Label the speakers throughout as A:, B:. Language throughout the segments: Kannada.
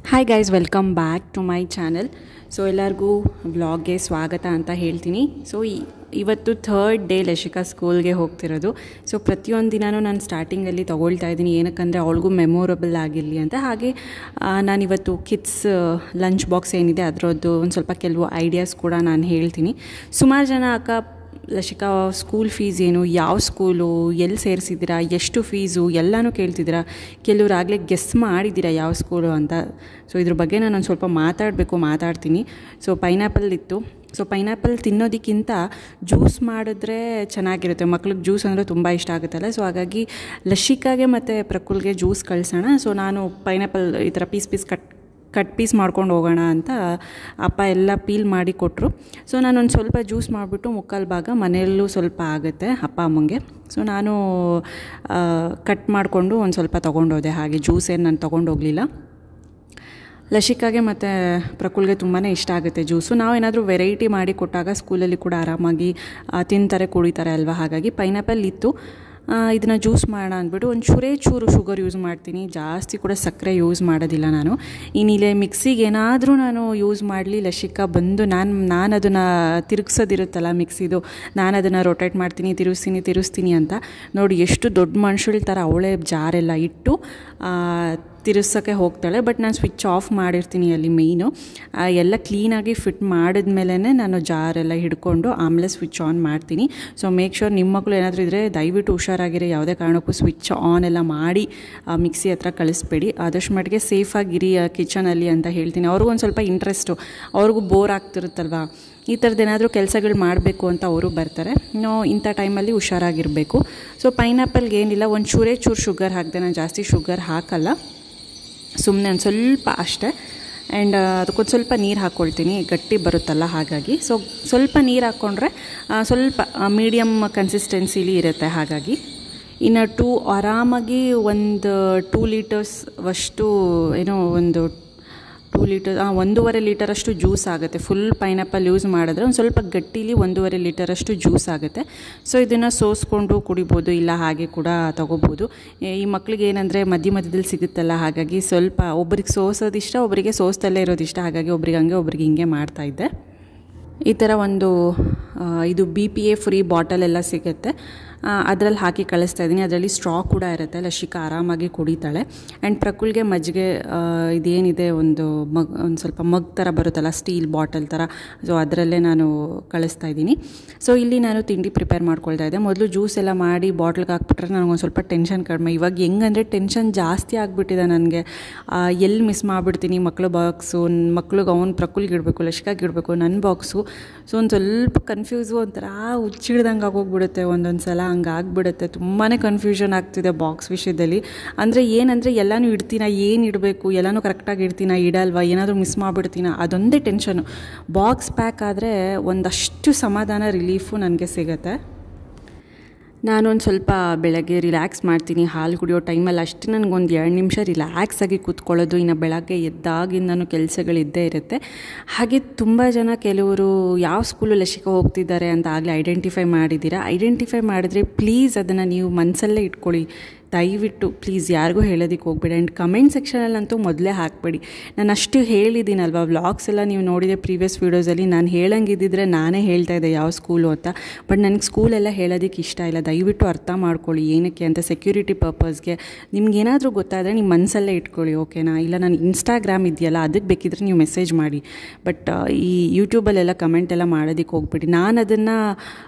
A: Hi guys welcome back to my channel so ಎಲ್ಲರಿಗೂ ವ್ಲಾಗ್ಗೆ ಸ್ವಾಗತ ಅಂತ ಹೇಳ್ತೀನಿ ಸೊ ಇವತ್ತು ಥರ್ಡ್ ಡೇ ಲಶಿಕಾ ಸ್ಕೂಲ್ಗೆ ಹೋಗ್ತಿರೋದು ಸೊ ಪ್ರತಿಯೊಂದು ದಿನವೂ ನಾನು ಸ್ಟಾರ್ಟಿಂಗಲ್ಲಿ ತೊಗೊಳ್ತಾ ಇದ್ದೀನಿ ಏನಕ್ಕಂದರೆ ಅವಳಿಗೂ ಮೆಮೊರಬಲ್ ಆಗಿರಲಿ ಅಂತ ಹಾಗೆ ಆ, ನಾನಿವತ್ತು ಕಿಡ್ಸ್ ಲಂಚ್ ಬಾಕ್ಸ್ ಏನಿದೆ ಅದರದ್ದು ಒಂದು ಸ್ವಲ್ಪ ಕೆಲವು ಐಡಿಯಾಸ್ ಕೂಡ ನಾನು ಹೇಳ್ತೀನಿ ಸುಮಾರು ಜನ ಅಕ್ಕ ಲಶಿಕಾ ಸ್ಕೂಲ್ ಫೀಸ್ ಏನು ಯಾವ ಸ್ಕೂಲು ಎಲ್ಲಿ ಸೇರಿಸಿದ್ದೀರಾ ಎಷ್ಟು ಫೀಸು ಎಲ್ಲನೂ ಕೇಳ್ತಿದ್ದೀರಾ ಕೆಲವ್ರು ಆಗಲೇ ಗೆಸ್ ಮಾಡಿದ್ದೀರಾ ಯಾವ ಸ್ಕೂಲು ಅಂತ ಸೊ ಇದ್ರ ಬಗ್ಗೆ ನಾನು ಒಂದು ಸ್ವಲ್ಪ ಮಾತಾಡಬೇಕು ಮಾತಾಡ್ತೀನಿ ಸೊ ಪೈನಾಪಲ್ ಇತ್ತು ಸೊ ಪೈನಾಪಲ್ ತಿನ್ನೋದಕ್ಕಿಂತ ಜ್ಯೂಸ್ ಮಾಡಿದ್ರೆ ಚೆನ್ನಾಗಿರುತ್ತೆ ಮಕ್ಳಿಗೆ ಜ್ಯೂಸ್ ಅಂದರೆ ತುಂಬ ಇಷ್ಟ ಆಗುತ್ತಲ್ಲ ಸೊ ಹಾಗಾಗಿ ಲಶಿಕಾಗೆ ಮತ್ತು ಪ್ರಕುಲ್ಗೆ ಜ್ಯೂಸ್ ಕಳಿಸೋಣ ಸೊ ನಾನು ಪೈನಾಪಲ್ ಈ ಥರ piece piece cut cut piece ಮಾಡ್ಕೊಂಡು ಹೋಗೋಣ ಅಂತ ಅಪ್ಪ ಎಲ್ಲ ಪೀಲ್ ಮಾಡಿ ಕೊಟ್ಟರು ಸೊ ನಾನೊಂದು ಸ್ವಲ್ಪ ಜ್ಯೂಸ್ ಮಾಡಿಬಿಟ್ಟು ಮುಕ್ಕಾಲು ಭಾಗ ಮನೆಯಲ್ಲೂ ಸ್ವಲ್ಪ ಆಗುತ್ತೆ ಅಪ್ಪ ಅಮ್ಮಂಗೆ ಸೊ ನಾನು ಕಟ್ ಮಾಡಿಕೊಂಡು ಒಂದು ಸ್ವಲ್ಪ ತೊಗೊಂಡೋದೆ ಹಾಗೆ ಜ್ಯೂಸ್ ಏನು ನಾನು ತೊಗೊಂಡೋಗಲಿಲ್ಲ ಲಶಿಕಾಗೆ ಮತ್ತು ಪ್ರಕುಲ್ಗೆ ತುಂಬಾ ಇಷ್ಟ ಆಗುತ್ತೆ ಜ್ಯೂಸು ನಾವು ಏನಾದರೂ ವೆರೈಟಿ ಮಾಡಿ ಕೊಟ್ಟಾಗ ಸ್ಕೂಲಲ್ಲಿ ಕೂಡ ಆರಾಮಾಗಿ ಆ, ತಿಂತಾರೆ ಕುಡಿತಾರೆ ಅಲ್ವಾ ಹಾಗಾಗಿ ಪೈನಾಪಲ್ ಇತ್ತು ಇದನ್ನು ಜ್ಯೂಸ್ ಮಾಡೋಣ ಅಂದ್ಬಿಟ್ಟು ಒಂದು ಚೂರೇ ಚೂರು ಶುಗರ್ ಯೂಸ್ ಮಾಡ್ತೀನಿ ಜಾಸ್ತಿ ಕೂಡ ಸಕ್ಕರೆ ಯೂಸ್ ಮಾಡೋದಿಲ್ಲ ನಾನು ಇನ್ನಿಲೆ ಮಿಕ್ಸಿಗೆ ಏನಾದರೂ ನಾನು ಯೂಸ್ ಮಾಡಲಿ ಲಶಿಕಾ ಬಂದು ನಾನು ನಾನು ಅದನ್ನು ತಿರುಗ್ಸೋದಿರುತ್ತಲ್ಲ ಮಿಕ್ಸಿದು ನಾನು ಅದನ್ನು ರೊಟೇಟ್ ಮಾಡ್ತೀನಿ ತಿರುಗಿಸ್ತೀನಿ ತಿರುಗಿಸ್ತೀನಿ ಅಂತ ನೋಡಿ ಎಷ್ಟು ದೊಡ್ಡ ಮನುಷ್ಯಳ ಥರ ಅವಳೇ ಜಾರೆಲ್ಲ ಇಟ್ಟು ಆ, ತಿರ್ಸೋಕ್ಕೆ ಹೋಗ್ತಾಳೆ ಬಟ್ ನಾನು ಸ್ವಿಚ್ ಆಫ್ ಮಾಡಿರ್ತೀನಿ ಅಲ್ಲಿ ಮೇಯ್ನು ಎಲ್ಲ ಕ್ಲೀನಾಗಿ ಫಿಟ್ ಮಾಡಿದ್ಮೇಲೆ ನಾನು ಜಾರೆಲ್ಲ ಹಿಡ್ಕೊಂಡು ಆಮೇಲೆ ಸ್ವಿಚ್ ಆನ್ ಮಾಡ್ತೀನಿ ಸೊ ಮೇಕ್ ಶೋರ್ ನಿಮ್ಮ ಮಕ್ಕಳು ಏನಾದರೂ ಇದ್ದರೆ ದಯವಿಟ್ಟು ಹುಷಾರಾಗಿರಿ ಯಾವುದೇ ಕಾರಣಕ್ಕೂ ಸ್ವಿಚ್ ಆನ್ ಎಲ್ಲ ಮಾಡಿ ಆ ಮಿಕ್ಸಿ ಹತ್ರ ಕಳಿಸ್ಬೇಡಿ ಆದಷ್ಟು ಮಟ್ಟಿಗೆ ಸೇಫಾಗಿರಿ ಕಿಚನಲ್ಲಿ ಅಂತ ಹೇಳ್ತೀನಿ ಅವ್ರಿಗೂ ಒಂದು ಸ್ವಲ್ಪ ಇಂಟ್ರೆಸ್ಟು ಅವ್ರಿಗೂ ಬೋರ್ ಆಗ್ತಿರುತ್ತಲ್ವಾ ಈ ಥರದ್ದು ಏನಾದರೂ ಕೆಲಸಗಳು ಮಾಡಬೇಕು ಅಂತ ಅವರು ಬರ್ತಾರೆ ನಾವು ಇಂಥ ಟೈಮಲ್ಲಿ ಹುಷಾರಾಗಿರಬೇಕು ಸೊ ಪೈನಾಪಲ್ಗೆ ಏನಿಲ್ಲ ಒಂದು ಚೂರೇ ಚೂರು ಶುಗರ್ ಹಾಕಿದೆ ನಾನು ಜಾಸ್ತಿ ಶುಗರ್ ಹಾಕಲ್ಲ ಸುಮ್ಮನೆ ಒಂದು ಸ್ವಲ್ಪ ಅಷ್ಟೇ ಆ್ಯಂಡ್ ಅದಕ್ಕೊಂದು ಸ್ವಲ್ಪ ನೀರು ಹಾಕ್ಕೊಳ್ತೀನಿ ಗಟ್ಟಿ ಬರುತ್ತಲ್ಲ ಹಾಗಾಗಿ ಸೊ ಸ್ವಲ್ಪ ನೀರು ಹಾಕ್ಕೊಂಡ್ರೆ ಆ, ಸ್ವಲ್ಪ ಮೀಡಿಯಮ್ ಕನ್ಸಿಸ್ಟೆನ್ಸಿಲಿ ಇರುತ್ತೆ ಹಾಗಾಗಿ ಇನ್ನು ಟೂ ಆರಾಮಾಗಿ ಒಂದು ಟೂ ಲೀಟರ್ಸ್ ಅಷ್ಟು ಏನೋ ಒಂದು ಟೂ ಲೀಟರ್ ಒಂದೂವರೆ ಲೀಟರಷ್ಟು ಜ್ಯೂಸ್ ಆಗುತ್ತೆ ಫುಲ್ ಪೈನಾಪಲ್ ಯೂಸ್ ಮಾಡಿದ್ರೆ ಒಂದು ಸ್ವಲ್ಪ ಗಟ್ಟಿಲಿ ಒಂದೂವರೆ ಲೀಟರಷ್ಟು ಜ್ಯೂಸ್ ಆಗುತ್ತೆ ಸೊ ಇದನ್ನು ಸೋಸ್ಕೊಂಡು ಕುಡಿಬೋದು ಇಲ್ಲ ಹಾಗೆ ಕೂಡ ತಗೋಬೋದು ಈ ಮಕ್ಳಿಗೆ ಏನಂದರೆ ಮಧ್ಯ ಮಧ್ಯದಲ್ಲಿ ಸಿಗುತ್ತಲ್ಲ ಹಾಗಾಗಿ ಸ್ವಲ್ಪ ಒಬ್ರಿಗೆ ಸೋಸೋದಿಷ್ಟ ಒಬ್ಬರಿಗೆ ಸೋಸ್ತಲ್ಲೇ ಇರೋದಿಷ್ಟ ಹಾಗಾಗಿ ಒಬ್ರಿಗೆ ಹಂಗೆ ಒಬ್ರಿಗೆ ಹಿಂಗೆ ಮಾಡ್ತಾಯಿದ್ದೆ ಈ ಥರ ಒಂದು ಆ, ಇದು B P A free bottle ಎಲ್ಲ ಸಿಗುತ್ತೆ ಅದರಲ್ಲಿ ಹಾಕಿ ಕಳಿಸ್ತಾ ಇದ್ದೀನಿ ಅದರಲ್ಲಿ ಸ್ಟ್ರಾ ಕೂಡ ಇರುತ್ತೆ ಲಶಿಕಾ ಆರಾಮಾಗಿ ಕುಡಿತಾಳೆ ಆ್ಯಂಡ್ ಪ್ರಕುಲ್ಗೆ ಮಜ್ಜಿಗೆ ಆ, ಇದೇನಿದೆ ಒಂದು ಮಗ್ ಒಂದು ಸ್ವಲ್ಪ ಮಗ್ ಥರ ಬರುತ್ತಲ್ಲ ಸ್ಟೀಲ್ ಬಾಟಲ್ ಥರ ಸೊ ಅದರಲ್ಲೇ ನಾನು ಕಳಿಸ್ತಾ ಇದ್ದೀನಿ ಸೊ ಇಲ್ಲಿ ನಾನು ತಿಂಡಿ ಪ್ರಿಪೇರ್ ಮಾಡ್ಕೊಳ್ತಾ ಇದ್ದೆ ಮೊದಲು ಜ್ಯೂಸ್ ಎಲ್ಲ ಮಾಡಿ ಬಾಟ್ಲ್ಗೆ ಹಾಕ್ಬಿಟ್ರೆ ನನಗೊಂದು ಸ್ವಲ್ಪ ಟೆನ್ಷನ್ ಕಡಿಮೆ ಇವಾಗ ಹೆಂಗಂದರೆ ಟೆನ್ಷನ್ ಜಾಸ್ತಿ ಆಗಿಬಿಟ್ಟಿದೆ ನನಗೆ ಎಲ್ಲಿ ಮಿಸ್ ಮಾಡಿಬಿಡ್ತೀನಿ ಮಕ್ಕಳು ಬಾಕ್ಸು ಮಕ್ಳಿಗೆ ಅವ್ನು ಪ್ರಕುಲ್ಗೆ ಇಡಬೇಕು ಲಶಿಕಾಗೆ ಇಡಬೇಕು ನನ್ನ ಬಾಕ್ಸು ಸೊ ಒಂದು ಸ್ವಲ್ಪ ಕನ್ಫ್ಯೂಸು ಒಂಥರ ಹುಚ್ಚಿಡ್ದಂಗೆ ಆಗೋಗ್ಬಿಡುತ್ತೆ ಒಂದೊಂದು ಸಲ ಹಂಗೆ ಆಗ್ಬಿಡುತ್ತೆ ತುಂಬಾ ಕನ್ಫ್ಯೂಷನ್ ಆಗ್ತಿದೆ ಬಾಕ್ಸ್ ವಿಷಯದಲ್ಲಿ ಅಂದರೆ ಏನಂದರೆ ಎಲ್ಲನೂ ಇಡ್ತೀನ ಏನು ಇಡಬೇಕು ಎಲ್ಲನೂ ಕರೆಕ್ಟಾಗಿ ಇಡ್ತೀನ ಇಡಲ್ವಾ ಏನಾದರೂ ಮಿಸ್ ಮಾಡಿಬಿಡ್ತೀನ ಅದೊಂದೇ ಟೆನ್ಷನು ಬಾಕ್ಸ್ ಪ್ಯಾಕ್ ಆದರೆ ಒಂದಷ್ಟು ಸಮಾಧಾನ ರಿಲೀಫು ನನಗೆ ಸಿಗುತ್ತೆ ನಾನೊಂದು ಸ್ವಲ್ಪ ಬೆಳಗ್ಗೆ ರಿಲ್ಯಾಕ್ಸ್ ಮಾಡ್ತೀನಿ ಹಾಲು ಕುಡಿಯೋ ಟೈಮಲ್ಲಿ ಅಷ್ಟೇ ನನಗೊಂದು ಎರಡು ನಿಮಿಷ ರಿಲ್ಯಾಕ್ಸ್ ಆಗಿ ಕೂತ್ಕೊಳ್ಳೋದು ಇನ್ನು ಬೆಳಗ್ಗೆ ಎದ್ದಾಗಿಂದನೂ ಕೆಲಸಗಳಿದ್ದೇ ಇರುತ್ತೆ ಹಾಗೆ ತುಂಬ ಜನ ಕೆಲವರು ಯಾವ ಸ್ಕೂಲು ಲಸಿಕೆ ಹೋಗ್ತಿದ್ದಾರೆ ಅಂತ ಆಗಲೇ ಐಡೆಂಟಿಫೈ ಮಾಡಿದ್ದೀರಾ ಐಡೆಂಟಿಫೈ ಮಾಡಿದ್ರೆ ಪ್ಲೀಸ್ ಅದನ್ನು ನೀವು ಮನಸ್ಸಲ್ಲೇ ಇಟ್ಕೊಳ್ಳಿ ದಯವಿಟ್ಟು ಪ್ಲೀಸ್ ಯಾರಿಗೂ ಹೇಳೋದಕ್ಕೆ ಹೋಗ್ಬೇಡಿ ಆ್ಯಂಡ್ ಕಮೆಂಟ್ ಸೆಕ್ಷನಲ್ಲಂತೂ ಮೊದಲೇ ಹಾಕಬೇಡಿ ನಾನು ಅಷ್ಟು ಹೇಳಿದ್ದೀನಲ್ವ ವ್ಲಾಗ್ಸ್ ಎಲ್ಲ ನೀವು ನೋಡಿದೆ ಪ್ರೀವಿಯಸ್ ವೀಡಿಯೋಸಲ್ಲಿ ನಾನು ಹೇಳಂಗಿದ್ದಿದ್ರೆ ನಾನೇ ಹೇಳ್ತಾ ಇದ್ದೆ ಯಾವ ಸ್ಕೂಲು ಅಂತ ಬಟ್ ನನಗೆ ಸ್ಕೂಲೆಲ್ಲ ಹೇಳೋದಕ್ಕೆ ಇಷ್ಟ ಇಲ್ಲ ದಯವಿಟ್ಟು ಅರ್ಥ ಮಾಡ್ಕೊಳ್ಳಿ ಏನಕ್ಕೆ ಅಂತ ಸೆಕ್ಯೂರಿಟಿ ಪರ್ಪಸ್ಗೆ ನಿಮ್ಗೆ ಏನಾದರೂ ಗೊತ್ತಾದರೆ ನಿಮ್ಮ ಮನಸ್ಸಲ್ಲೇ ಇಟ್ಕೊಳ್ಳಿ ಓಕೆನಾ ಇಲ್ಲ ನಾನು ಇನ್ಸ್ಟಾಗ್ರಾಮ್ ಇದೆಯಲ್ಲ ಅದಕ್ಕೆ ಬೇಕಿದ್ರೆ ನೀವು ಮೆಸೇಜ್ ಮಾಡಿ ಬಟ್ ಈ ಯೂಟ್ಯೂಬಲ್ಲೆಲ್ಲ ಕಮೆಂಟ್ ಎಲ್ಲ ಮಾಡೋದಕ್ಕೆ ಹೋಗ್ಬಿಡಿ ನಾನು ಅದನ್ನು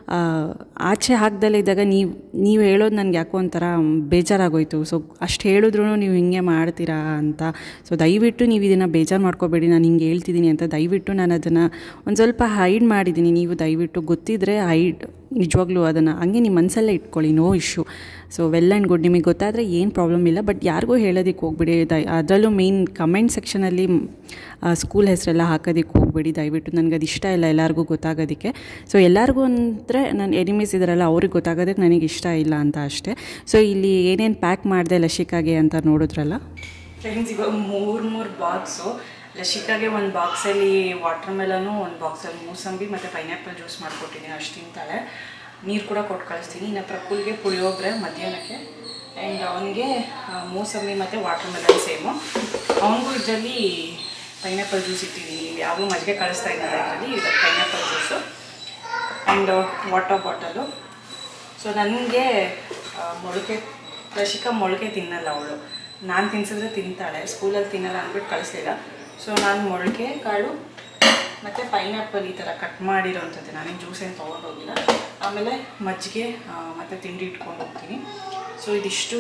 A: ಆಚೆ ಹಾಕ್ದಲ್ಲೇ ಇದ್ದಾಗ ನೀವು ನೀವು ಹೇಳೋದು ನನಗೆ ಯಾಕೋ ಒಂಥರ ಬೇಜಾರಾಗೋಯ್ತು ಸೊ ಅಷ್ಟು ಹೇಳಿದ್ರು ನೀವು ಹಿಂಗೆ ಮಾಡ್ತೀರಾ ಅಂತ ಸೊ ದಯವಿಟ್ಟು ನೀವು ಇದನ್ನು ಬೇಜಾರು ಮಾಡ್ಕೋಬೇಡಿ ನಾನು ಹಿಂಗೆ ಹೇಳ್ತಿದ್ದೀನಿ ಅಂತ ದಯವಿಟ್ಟು ನಾನು ಅದನ್ನು ಒಂದು ಸ್ವಲ್ಪ ಹೈಡ್ ಮಾಡಿದ್ದೀನಿ ನೀವು ದಯವಿಟ್ಟು ಗೊತ್ತಿದ್ದರೆ ಹೈಡ್ ನಿಜವಾಗ್ಲೂ ಅದನ್ನು ಹಂಗೆ ನಿಮ್ಮ ಮನಸ್ಸಲ್ಲೇ ಇಟ್ಕೊಳ್ಳಿ no issue so well and good ನಿಮಗೆ ಗೊತ್ತಾದರೆ ಏನು ಪ್ರಾಬ್ಲಮ್ ಇಲ್ಲ ಬಟ್ ಯಾರಿಗೂ ಹೇಳೋದಕ್ಕೆ ಹೋಗ್ಬಿಡಿ ದಯ ಅದರಲ್ಲೂ ಮೇಯ್ನ್ ಕಮೆಂಟ್ ಸೆಕ್ಷನಲ್ಲಿ ಸ್ಕೂಲ್ ಹೆಸರೆಲ್ಲ ಹಾಕೋದಕ್ಕೆ ಹೋಗ್ಬೇಡಿ ದಯವಿಟ್ಟು ನನಗೆ ಅದು ಇಷ್ಟ ಇಲ್ಲ ಎಲ್ಲರಿಗೂ ಗೊತ್ತಾಗೋದಕ್ಕೆ ಸೊ ಎಲ್ಲರಿಗೂ ಅಂದರೆ ನನ್ನ ಎನಿಮೀಸ್ ಇದ್ದಾರಲ್ಲ ಅವ್ರಿಗೆ ಗೊತ್ತಾಗೋದಕ್ಕೆ ನನಗೆ ಇಷ್ಟ ಇಲ್ಲ ಅಂತ ಅಷ್ಟೇ ಸೊ ಇಲ್ಲಿ ಏನೇನು ಪ್ಯಾಕ್ ಮಾಡಿದೆ ಲಶಿಕಾಗೆ ಅಂತ ನೋಡಿದ್ರಲ್ಲ ಫ್ರೆಂಡ್ಸ್ ಇವಾಗ ಮೂರು ಮೂರು ಬಾಕ್ಸು ಲಶಿಕಾಗೆ ಒಂದು ಬಾಕ್ಸಲ್ಲಿ ವಾಟರ್ ಮೆಲನು ಒಂದು ಬಾಕ್ಸಲ್ಲಿ ಮೂಸಂಬಿ ಮತ್ತು ಪೈನಾಪಲ್ ಜ್ಯೂಸ್ ಮಾಡಿಕೊಟ್ಟಿದ್ದೀನಿ ಅಷ್ಟು ತಿಂತಾಳೆ ನೀರು ಕೂಡ ಕೊಟ್ಟು ಕಳಿಸ್ತೀನಿ ಇನ್ನು ಪ್ರಕುಲ್ಗೆ ಪುಳಿಯೋಗರೆ ಮಧ್ಯಾಹ್ನಕ್ಕೆ ಆ್ಯಂಡ್ ಅವನಿಗೆ ಮೂಸಂಬಿ ಮತ್ತು ವಾಟರ್ ಮೆಲನ್ ಸೇಮು ಅವನಿಗೂ ಇದರಲ್ಲಿ ಪೈನಾಪಲ್ ಜ್ಯೂಸ್ ಇಟ್ಟಿದ್ದೀನಿ ನೀವು ಯಾವಾಗಲೂ ಮಜ್ಜಿಗೆ ಕಳಿಸ್ತಾ ಇದ್ದಾರೆ ಇದರಲ್ಲಿ ಇದು pineapple juice and water bottle so ನನಗೆ ಮೊಳಕೆ ರಶಿಕಾ ಮೊಳಕೆ ತಿನ್ನಲ್ಲ ಅವಳು ನಾನು ತಿನ್ಸಿದ್ರೆ ತಿಂತಾಳೆ ಸ್ಕೂಲಲ್ಲಿ ತಿನ್ನಲ್ಲ ಅಂದ್ಬಿಟ್ಟು ಕಳಿಸ್ಲಿಲ್ಲ ಸೊ ನಾನು ಮೊಳಕೆ ಕಾಳು ಮತ್ತು ಪೈನಾಪಲ್ ಈ ಥರ ಕಟ್ ಮಾಡಿರೋಂಥದ್ದು ನಾನೇನು ಜ್ಯೂಸ್ ಏನು ತೊಗೊಂಡೋಗಿಲ್ಲ ಆಮೇಲೆ ಮಜ್ಜಿಗೆ ಮತ್ತು ತಿಂಡಿ ಇಟ್ಕೊಂಡು ಹೋಗ್ತೀನಿ ಸೊ ಇದಿಷ್ಟು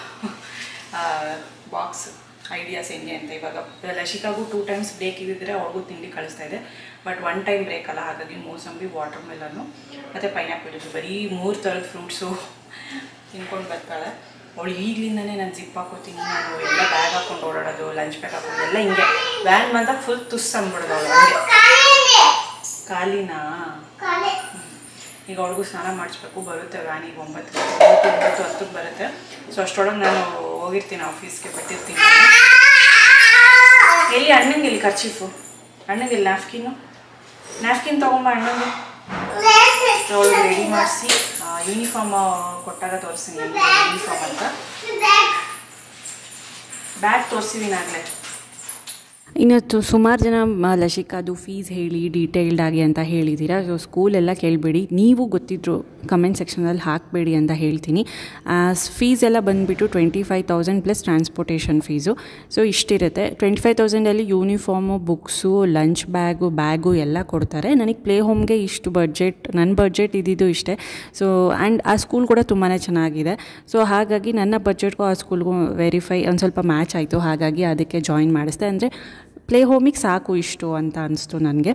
A: ಬಾಕ್ಸ್ ಐಡಿಯಾಸ್ ಹೆಂಗೆ ಅಂತ ಇವಾಗ ಲಶಿಕಾಗೂ ಟೂ ಟೈಮ್ಸ್ ಬ್ರೇಕ್ ಇದ್ದಿದ್ರೆ ಅವ್ರಿಗೂ ತಿಂಡಿ ಕಳಿಸ್ತಾ ಇದೆ ಬಟ್ ಒನ್ ಟೈಮ್ ಬ್ರೇಕ್ ಅಲ್ಲ ಹಾಗಾಗಿ ಮೂಸಂಬಿ ವಾಟರ್ ಮೆಲನ್ನು ಮತ್ತು ಪೈನಾಪಲ್ ಜ್ಯೂಸು ಬರೀ ಮೂರು ಥರದ ಫ್ರೂಟ್ಸು ತಿನ್ಕೊಂಡು ಬರ್ತಾಳೆ ಅವಳು ಈಗಲಿಂದನೇ ನಾನು ಜಿಪ್ ಹಾಕೋತೀನಿ ನಾನು ಎಲ್ಲ ಬ್ಯಾಗ್ ಹಾಕೊಂಡು ಓಡಾಡೋದು ಲಂಚ್ ಬ್ಯಾಗ್ ಹಾಕೊಂಡು ಎಲ್ಲ ಹಿಂಗೆ ವ್ಯಾನ್ ಬಂದಾಗ ಫುಲ್ ತುಸ್ ಅಂದ್ಬಿಡೋದು ಅವಳು ಹಂಗೆ ಖಾಲಿನಾ ಈಗ ಅವ್ಳಿಗೂ ಸ್ನಾನ ಮಾಡಿಸ್ಬೇಕು ಬರುತ್ತೆ ವ್ಯಾನಿಗೆ ಒಂಬತ್ತು ಒಂಬತ್ತು ಒಂಬತ್ತು ಹತ್ತಕ್ಕೆ ಬರುತ್ತೆ ಸೊ ಅಷ್ಟರೊಳಗೆ ನಾನು ಹೋಗಿರ್ತೀನಿ ಆಫೀಸ್ಗೆ ಬಿಟ್ಟಿರ್ತೀನಿ ಎಲ್ಲಿ ಅಣ್ಣಂಗೆ ಇಲ್ಲಿ ಖರ್ಚೀಫು ಅಣ್ಣಂಗೆ ಇಲ್ಲಿ ನ್ಯಾಫ್ಕಿನು ನ್ಯಾಫ್ಕಿನ್ ತೊಗೊಂಬ ಅಣ್ಣಂಗೆ ಅವಳಿಗೆ ರೆಡಿ ಮಾಡಿಸಿ ಯೂನಿಫಾರ್ಮ್ ಕೊಟ್ಟಾಗ ತೋರಿಸ್ತೀನಿ ಯೂನಿಫಾರ್ಮ್ ಅಂತ ಬ್ಯಾಗ್ ತೋರಿಸಿದ್ದೀನಿ ಆಗಲೇ
B: ಇನ್ನು ತು- ಸುಮಾರು ಜನ ಮ- ಲಸಿಕಾದು ಫೀಸ್ ಹೇಳಿ ಡೀಟೇಲ್ಡ್ ಆಗಿ ಅಂತ ಹೇಳಿದ್ದೀರಾ ಸೊ ಸ್ಕೂಲೆಲ್ಲ ಕೇಳಬೇಡಿ ನೀವು ಗೊತ್ತಿದ್ರು ಕಮೆಂಟ್ ಸೆಕ್ಷನಲ್ಲಿ ಹಾಕಬೇಡಿ ಅಂತ ಹೇಳ್ತೀನಿ ಫೀಸ್ ಎಲ್ಲ ಬಂದುಬಿಟ್ಟು twenty five thousand plus transportation fees so ಇಷ್ಟಿರುತ್ತೆ ಟ್ವೆಂಟಿ ಫೈವ್ ತೌಸಂಡಲ್ಲಿ uniform books lunch bag bag ಎಲ್ಲ ಕೊಡ್ತಾರೆ ನನಗೆ ಪ್ಲೇ ಹೋಮ್ಗೆ ಇಷ್ಟು ಬಡ್ಜೆಟ್ ನನ್ನ ಬಡ್ಜೆಟ್ ಇದ್ದಿದ್ದು ಇಷ್ಟೇ ಸೊ ಆ್ಯಂಡ್ ಆ ಸ್ಕೂಲ್ ಕೂಡ ತುಂಬಾ ಚೆನ್ನಾಗಿದೆ ಸೊ ಹಾಗಾಗಿ ನನ್ನ ಬಡ್ಜೆಟ್ಗೂ ಆ ಸ್ಕೂಲ್ಗೂ ವೆರಿಫೈ ಒಂದು ಸ್ವಲ್ಪ ಮ್ಯಾಚ್ ಆಯಿತು ಹಾಗಾಗಿ ಅದಕ್ಕೆ ಜಾಯಿನ್ ಮಾಡಿಸ್ದೆ ಅಂದರೆ ಪ್ಲೇ ಹೋಮಿಗೆ ಸಾಕು ಇಷ್ಟು ಅಂತ ಅನಿಸ್ತು ನನಗೆ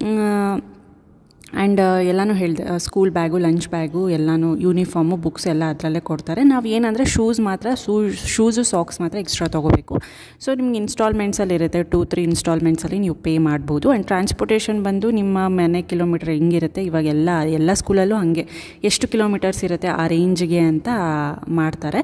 B: ಆ್ಯಂಡ್ ಎಲ್ಲನೂ ಹೇಳಿದೆ ಸ್ಕೂಲ್ ಬ್ಯಾಗು ಲಂಚ್ ಬ್ಯಾಗು ಎಲ್ಲನೂ ಯೂನಿಫಾರ್ಮು ಬುಕ್ಸ್ ಎಲ್ಲ ಅದರಲ್ಲೇ ಕೊಡ್ತಾರೆ ನಾವು ಏನಂದರೆ ಶೂಸ್ ಮಾತ್ರ ಶೂ ಶೂಸು ಸಾಕ್ಸ್ ಮಾತ್ರ ಎಕ್ಸ್ಟ್ರಾ ತೊಗೋಬೇಕು ಸೊ ನಿಮ್ಗೆ ಇನ್ಸ್ಟಾಲ್ಮೆಂಟ್ಸಲ್ಲಿ ಇರುತ್ತೆ ಟೂ ತ್ರೀ ಇನ್ಸ್ಟಾಲ್ಮೆಂಟ್ಸಲ್ಲಿ ನೀವು ಪೇ ಮಾಡ್ಬೋದು ಆ್ಯಂಡ್ ಟ್ರಾನ್ಸ್ಪೋರ್ಟೇಷನ್ ಬಂದು ನಿಮ್ಮ ಮನೆ ಕಿಲೋಮೀಟ್ರ್ ಹೆಂಗಿರುತ್ತೆ ಇವಾಗ ಎಲ್ಲ ಎಲ್ಲ ಸ್ಕೂಲಲ್ಲೂ ಹಾಗೆ ಎಷ್ಟು ಕಿಲೋಮೀಟರ್ಸ್ ಇರುತ್ತೆ ಆ ರೇಂಜ್ಗೆ ಅಂತ ಮಾಡ್ತಾರೆ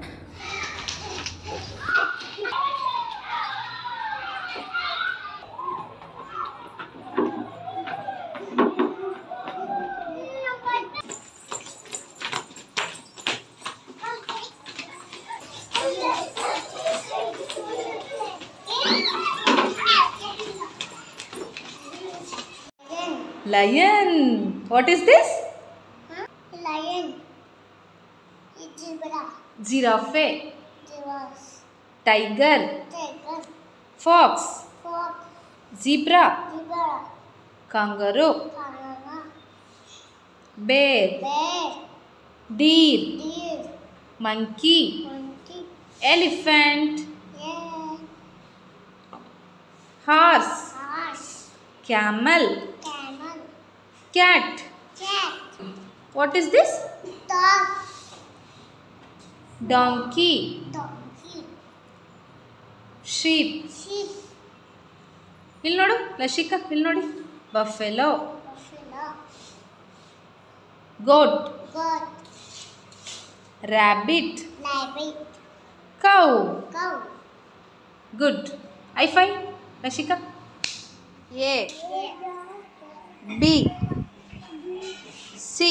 C: Lion. What is this?
D: Lion. Zebra.
C: Giraffe.
D: Giraffe.
C: Tiger.
D: Tiger.
C: Fox.
D: Fox.
C: Zebra.
D: Zebra.
C: Kangaroo.
D: Banana.
C: Bear.
D: Bear.
C: Deer.
D: Deer.
C: Monkey.
D: Monkey.
C: Elephant.
D: Yeah.
C: Horse.
D: Horse.
C: Camel.
D: Camel.
C: Cat.
D: Cat.
C: What is this?
D: Dog.
C: Donkey.
D: Donkey.
C: Sheep.
D: Sheep.
C: ಇಲ್ಲಿ ನೋಡು ಲಶಿಕಾ ಇಲ್ಲಿ ನೋಡಿ buffalo
D: Buffalo.
C: Goat
D: Goat.
C: Rabbit
D: Rabbit.
C: Cow
D: Cow.
C: Good high five Lashika A B C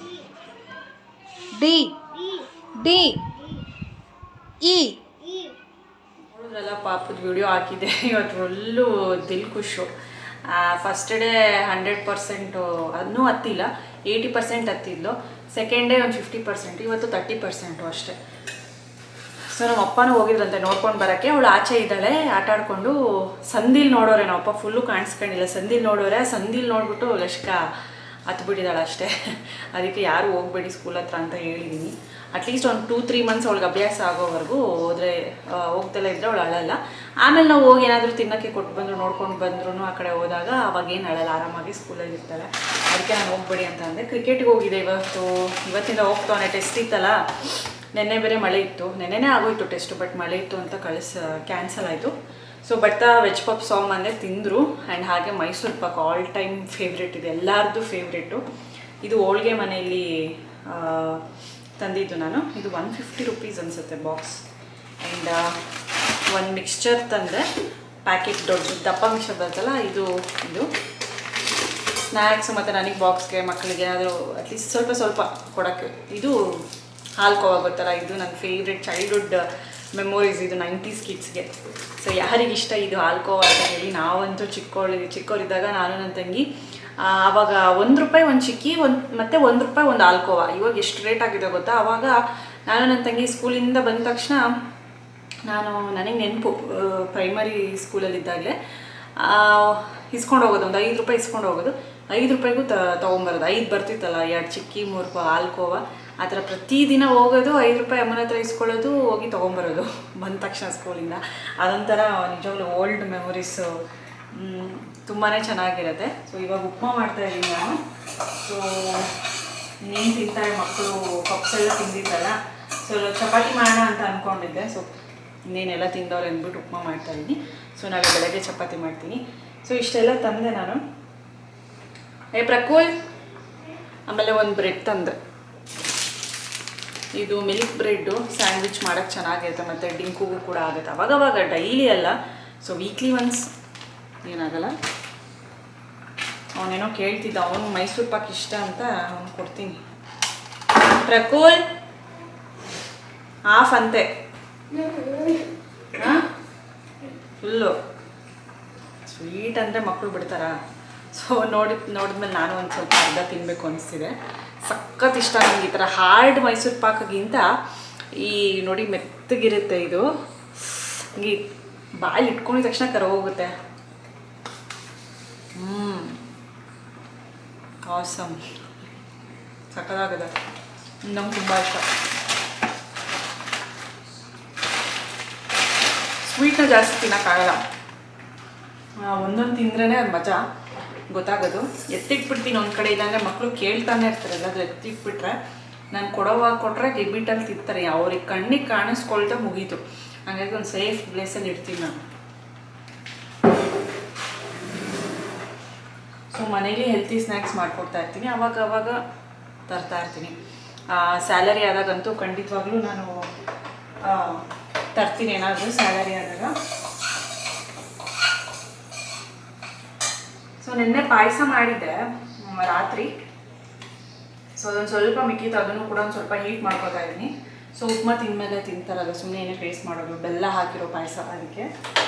C: D D E
A: ನೋಡಿದ್ರಲ್ಲ ಪಾಪದ ವಿಡಿಯೋ ಹಾಕಿದ್ದೆ ಇವತ್ತು ಫುಲ್ಲು ದಿಲ್ ಖುಷು ಫಸ್ಟ್ ಡೇ ಹಂಡ್ರೆಡ್ ಪರ್ಸೆಂಟು ಅದನ್ನೂ ಹತ್ತಿಲ್ಲ ಏಯ್ಟಿ ಪರ್ಸೆಂಟ್ ಹತ್ತಿದ್ಲು ಸೆಕೆಂಡ್ ಡೇ ಒಂದು ಫಿಫ್ಟಿ ಪರ್ಸೆಂಟ್ ಇವತ್ತು ತರ್ಟಿ ಪರ್ಸೆಂಟು ಅಷ್ಟೇ ಸೊ ನಮ್ಮ ಅಪ್ಪನೂ ಹೋಗಿದ್ರಂತೆ ನೋಡ್ಕೊಂಡು ಬರೋಕ್ಕೆ ಅವಳು ಆಚೆ ಇದ್ದಾಳೆ ಆಟ ಆಡ್ಕೊಂಡು ಸಂದಿಲ್ ನೋಡೋರೆ ನಮ್ಮ ಅಪ್ಪ ಫುಲ್ಲು ಕಾಣಿಸ್ಕೊಂಡಿಲ್ಲ ಸಂದಿಲ್ ನೋಡೋರೆ ಸಂದಿಲ್ ನೋಡ್ಬಿಟ್ಟು ಲಶ್ಕಾ ಹತ್ಬಿಟ್ಟಿದ್ದಾಳೆ ಅಷ್ಟೇ ಅದಕ್ಕೆ ಯಾರು ಹೋಗ್ಬೇಡಿ ಸ್ಕೂಲ್ ಹತ್ರ ಅಂತ ಹೇಳಿದ್ದೀನಿ ಅಟ್ಲೀಸ್ಟ್ ಒಂದು ಟೂ ತ್ರೀ ಮಂತ್ಸ್ ಅವಳಿಗೆ ಅಭ್ಯಾಸ ಆಗೋವರೆಗೂ ಹೋದರೆ ಹೋಗ್ತಲೇ ಇದ್ದರೆ ಅವಳು ಅಳಲ್ಲ ಆಮೇಲೆ ನಾವು ಹೋಗಿ ಏನಾದರೂ ತಿನ್ನೋಕ್ಕೆ ಕೊಟ್ಟು ಬಂದರು ನೋಡ್ಕೊಂಡು ಬಂದ್ರು ಆ ಕಡೆ ಹೋದಾಗ ಅವಾಗ ಏನು ಅಳಲ್ಲ ಆರಾಮಾಗಿ ಸ್ಕೂಲಲ್ಲಿ ಇರ್ತಾಳೆ ಅದಕ್ಕೆ ನಾನು ಹೋಗ್ಬೇಡಿ ಅಂತ ಅಂದೆ ಕ್ರಿಕೆಟ್ಗೆ ಹೋಗಿದೆ ಇವತ್ತು ಇವತ್ತಿಂದ ಹೋಗ್ತಾನೆ ಟೆಸ್ಟ್ ಇತ್ತಲ್ಲ ನೆನ್ನೆ ಬೇರೆ ಮಳೆ ಇತ್ತು ನೆನ್ನೆನೇ ಆಗೋಯ್ತು ಟೆಸ್ಟು ಬಟ್ ಮಳೆ ಇತ್ತು ಅಂತ ಕಳಿಸ್ ಕ್ಯಾನ್ಸಲ್ ಆಯಿತು ಸೊ ಬರ್ತಾ ವೆಜ್ ಪಪ್ ಸಾಂಗ್ ಅಂದರೆ ತಿಂದರು ಆ್ಯಂಡ್ ಹಾಗೆ Mysore pak all time favourite ಇದೆ ಎಲ್ಲರದ್ದು ಫೇವ್ರೆಟು ಇದು ಹೋಳ್ಗೆ ಮನೆಯಲ್ಲಿ ಆ, ತಂದಿದ್ದು ನಾನು ಇದು ಒನ್ ಫಿಫ್ಟಿ ರುಪೀಸ್ ಅನಿಸುತ್ತೆ ಬಾಕ್ಸ್ ಆ್ಯಂಡ್ ಒಂದು ಮಿಕ್ಸ್ಚರ್ ತಂದೆ ಪ್ಯಾಕೆಟ್ ದೊಡ್ಡ ದಪ್ಪ ಮಿಕ್ಸ್ಚರ್ ಬರುತ್ತಲ್ಲ ಇದು ಇದು ಸ್ನ್ಯಾಕ್ಸ್ ಮತ್ತು ನನಗೆ ಬಾಕ್ಸ್ಗೆ ಮಕ್ಕಳಿಗೆ ಏನಾದರೂ ಅಟ್ಲೀಸ್ಟ್ ಸ್ವಲ್ಪ ಸ್ವಲ್ಪ ಕೊಡೋಕ್ಕೆ ಇದು
B: ಹಾಲ್ಕೋವ ಗೊತ್ತಲ್ಲ ಇದು ನನ್ನ ಫೇವ್ರೆಟ್ ಚೈಲ್ಡ್ಹುಡ್ ಮೆಮೊರೀಸ್ ಇದು ನೈಂಟೀಸ್ ಕಿಡ್ಸ್ಗೆ ಸೊ ಯಾರಿಗೆ ಇಷ್ಟ ಇದು ಹಾಲ್ಕೋವ ಅಂತ ಹೇಳಿ ನಾವಂತೂ ಚಿಕ್ಕವಳಿ ಚಿಕ್ಕವರಿದ್ದಾಗ ನಾನು ನನ್ನ ತಂಗಿ ಆ, ಆವಾಗ ಒಂದು ರೂಪಾಯಿ ಒಂದು ಚಿಕ್ಕಿ ಒಂದು ಮತ್ತು ಒಂದು ರೂಪಾಯಿ ಒಂದು ಹಾಲ್ಕೋವ ಇವಾಗ ಎಷ್ಟು ರೇಟ್ ಆಗಿದೆ ಗೊತ್ತಾ ಆವಾಗ ನಾನು ನನ್ನ ತಂಗಿ ಸ್ಕೂಲಿಂದ ಬಂದ ತಕ್ಷಣ ನಾನು ನನಗೆ ನೆನಪು ಪ್ರೈಮರಿ ಸ್ಕೂಲಲ್ಲಿದ್ದಾಗಲೇ ಇಸ್ಕೊಂಡು ಹೋಗೋದು ಒಂದು ಐದು ರೂಪಾಯಿ ಇಸ್ಕೊಂಡು ಹೋಗೋದು ಐದು ರೂಪಾಯಿಗೂ ತ ತೊಗೊಂಬರೋದು ಐದು ಬರ್ತಿತ್ತಲ್ಲ ಎರಡು ಚಿಕ್ಕಿ ಮೂರು ರೂಪಾಯಿ ಹಾಲ್ಕೋವ ಆ ಥರ ಪ್ರತಿದಿನ ಹೋಗೋದು ಐದು ರೂಪಾಯಿ ಅಮ್ಮನ ಹತ್ರ ಇಸ್ಕೊಳ್ಳೋದು ಹೋಗಿ ತೊಗೊಂಬರೋದು ಬಂದ ತಕ್ಷಣ ಸ್ಕೂಲಿಂದ ಅದೊಂಥರ ನಿಜವಾಗ್ಲೂ ಓಲ್ಡ್ ಮೆಮೊರೀಸು ತುಂಬಾ ಚೆನ್ನಾಗಿರುತ್ತೆ ಸೊ ಇವಾಗ ಉಪ್ಮಾ ಮಾಡ್ತಾ ಇದ್ದೀನಿ ನಾನು ಸೊ ಇನ್ನೇನು ತಿಂತಾರೆ ಮಕ್ಕಳು ಪಪ್ಸ್ ಎಲ್ಲ ತಿಂದಿದ್ದಲ್ಲ ಸೊ ಚಪಾತಿ ಮಾಡೋಣ ಅಂತ ಅಂದ್ಕೊಂಡಿದ್ದೆ ಸೊ ಇನ್ನೇನೆಲ್ಲ ತಿಂದವ್ರು ಅಂದ್ಬಿಟ್ಟು ಉಪ್ಮಾ ಮಾಡ್ತಾ ಇದ್ದೀನಿ ಸೊ ನಾಳೆ ಬೆಳಗ್ಗೆ ಚಪಾತಿ ಮಾಡ್ತೀನಿ ಸೊ ಇಷ್ಟೆಲ್ಲ ತಂದೆ ನಾನು ಏ ಪ್ರಕೂಲ್ ಆಮೇಲೆ ಒಂದು ಬ್ರೆಡ್ ತಂದೆ ಇದು ಮಿಲ್ಕ್ ಬ್ರೆಡ್ಡು ಸ್ಯಾಂಡ್ವಿಚ್ ಮಾಡೋಕ್ಕೆ ಚೆನ್ನಾಗಿರುತ್ತೆ ಮತ್ತು ಡಿಂಕುಗೂ ಕೂಡ ಆಗುತ್ತೆ ಅವಾಗವಾಗ ಡೈಲಿ ಅಲ್ಲ ಸೊ ವೀಕ್ಲಿ ಒನ್ಸ್ ಏನಾಗಲ್ಲ ಅವನೇನೋ ಕೇಳ್ತಿದ್ದ ಅವನು ಮೈಸೂರು ಪಾಕ್ ಇಷ್ಟ ಅಂತ ಅವ್ನು ಕೊಡ್ತೀನಿ ಪ್ರಕೂಲ್ ಹಾಫ್ ಅಂತೆ ಫುಲ್ಲು ಸ್ವೀಟ್ ಅಂದರೆ ಮಕ್ಕಳು ಬಿಡ್ತಾರಾ ಸೊ ನೋಡಿ ನೋಡಿದ್ಮೇಲೆ ನಾನು ಒಂದು ಸ್ವಲ್ಪ ಅರ್ಧ ತಿನ್ನಬೇಕು ಅನಿಸ್ತಿದೆ ಸಖತ್ ಇಷ್ಟ ನನಗೆ ಈ ಥರ ಹಾರ್ಡ್ ಮೈಸೂರು ಪಾಕಗಿಂತ ಈ ನೋಡಿ ಮೆತ್ತಗಿರುತ್ತೆ ಇದು ಹಿಂಗೆ ಬಾಯಲ್ಲಿ ಇಟ್ಕೊಂಡಿದ ತಕ್ಷಣ ಕರ ಹೋಗುತ್ತೆ ಹ್ಞೂ ಆಸಮ್ ಸಕ್ಕದಾಗಿದೆ ನಮ್ಗೆ ತುಂಬ ಇಷ್ಟ ಸ್ವೀಟ್ನ ಜಾಸ್ತಿ ತಿನ್ನೋಕ್ಕಾಗಲ್ಲ ಒಂದೊಂದು ತಿಂದ್ರೇ ಅದು ಮಜಾ ಗೊತ್ತಾಗೋದು ಎತ್ತಿಟ್ಬಿಡ್ತೀನಿ ಒಂದು ಕಡೆ ಇಲ್ಲಾಂದರೆ ಮಕ್ಕಳು ಕೇಳ್ತಾನೆ ಇರ್ತಾರೆ ಎಲ್ಲಾದ್ರೂ ಎತ್ತಿಟ್ಬಿಟ್ರೆ ನಾನು ಕೊಡೋವಾಗ ಕೊಟ್ಟರೆ ಗಿಬಿಟ್ಟಲ್ಲಿ ತಿಂತಾರೆ ಅವ್ರಿಗೆ ಕಣ್ಣಿಗೆ ಕಾಣಿಸ್ಕೊಳ್ತಾ ಮುಗೀತು ಹಾಗಾಗಿ ಒಂದು ಸೇಫ್ ಪ್ಲೇಸಲ್ಲಿ ಇಡ್ತೀನಿ ನಾನು ಸೊ ಮನೇಲಿ ಹೆಲ್ತಿ ಸ್ನ್ಯಾಕ್ಸ್ ಮಾಡಿಕೊಡ್ತಾ ಇರ್ತೀನಿ ಅವಾಗ ಅವಾಗ ತರ್ತಾ ಇರ್ತೀನಿ ಸ್ಯಾಲರಿ ಆದಾಗಂತೂ ಖಂಡಿತವಾಗ್ಲೂ ನಾನು ಆ, ತರ್ತೀನಿ ಏನಾದರೂ ಸ್ಯಾಲರಿ ಆದಾಗ ಸೊ ನಿನ್ನೆ ಪಾಯಸ ಮಾಡಿದ್ದೆ ಮ್, ರಾತ್ರಿ ಸೊ ಅದೊಂದು ಸ್ವಲ್ಪ ಮಿಕ್ಕಿತ್ತು ಅದನ್ನು ಕೂಡ ಒಂದು ಸ್ವಲ್ಪ ಹೀಟ್ ಮಾಡ್ಕೊತಾ ಇದ್ದೀನಿ ಸೊ ಉಪ್ಮಾ ತಿಂದಮೇಲೆ ತಿಂತಾರಲ್ಲ ಸುಮ್ಮನೆ ಏನೇ ಟೇಸ್ಟ್ ಮಾಡೋದು ಬೆಲ್ಲ ಹಾಕಿರೋ ಪಾಯಸ ಅದಕ್ಕೆ